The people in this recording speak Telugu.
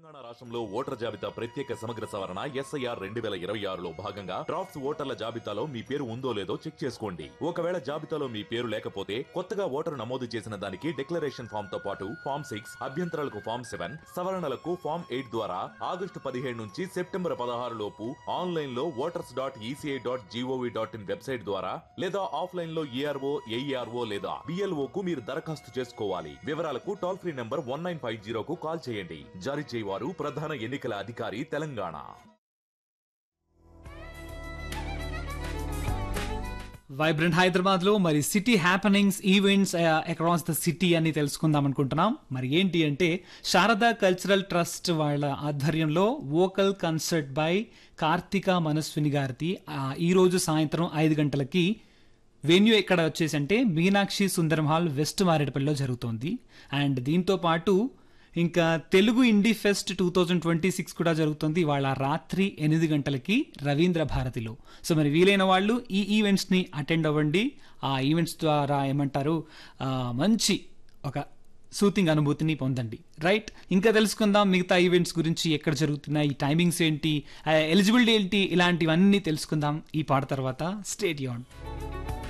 తెలంగాణ రాష్ట్రంలో ఓటర్ జాబితా ప్రత్యేక సమగ్ర సవరణ ఎస్ఐఆర్ రెండు వేల ఇరవై ఆరులో భాగంగా డ్రాఫ్ట్స్ ఓటర్ల జాబితాలో మీ పేరు ఉందో లేదో చెక్ చేసుకోండి ఒకవేళ జాబితాలో మీ పేరు లేకపోతే కొత్తగా ఓటరు నమోదు చేసిన దానికి డిక్లరేషన్ ఫామ్ తో పాటు ఫామ్ సిక్స్ అభ్యంతరాలకు ఫామ్ సెవెన్ సవరణలకు ఫామ్ ఎయిట్ ద్వారా ఆగస్టు పదిహేడు నుంచి సెప్టెంబర్ పదహారు లోపు ఆన్లైన్ లో voters dot ECI dot GOV dot in website ద్వారా లేదా ఆఫ్లైన్ లో ఏఆర్ఓ ఏఈఆర్ఓ లేదా బిఎల్ఓ కు మీరు దరఖాస్తు చేసుకోవాలి వివరాలకు toll free number one nine five జీరోకు కాల్ చేయండి జారీ చేయవారు ప్రధాన ఎన్నికల అధికారి తెలంగాణ వైబ్రెంట్ హైదరాబాద్ లో మరి city happenings events across the city అని తెలుసుకుందాం అనుకుంటున్నాం మరి ఏంటి అంటే శారదా కల్చరల్ ట్రస్ట్ వాళ్ళ ఆధ్వర్యంలో vocal concert by Karthika Manaswini గారిది ఆ, ఈ రోజు సాయంత్రం ఐదు గంటలకి వెన్యూ ఎక్కడ వచ్చేసి అంటే మీనాక్షి సుందరం హాల్ వెస్ట్ మారేడుపల్లిలో జరుగుతోంది అండ్ దీంతో పాటు ఇంకా Telugu indie fest two thousand twenty six కూడా జరుగుతుంది వాళ్ళ రాత్రి ఎనిమిది గంటలకి రవీంద్ర భారతిలో సో మరి వీలైన వాళ్ళు ఈ ఈవెంట్స్ని అటెండ్ అవ్వండి ఆ ఈవెంట్స్ ద్వారా ఏమంటారు ఆ, మంచి ఒక సూతింగ్ అనుభూతిని పొందండి రైట్ ఇంకా తెలుసుకుందాం మిగతా ఈవెంట్స్ గురించి ఎక్కడ జరుగుతున్నాయి టైమింగ్స్ ఏంటి ఎలిజిబిలిటీ ఏంటి ఇలాంటివన్నీ తెలుసుకుందాం ఈ పాట తర్వాత స్టేట్ యూన్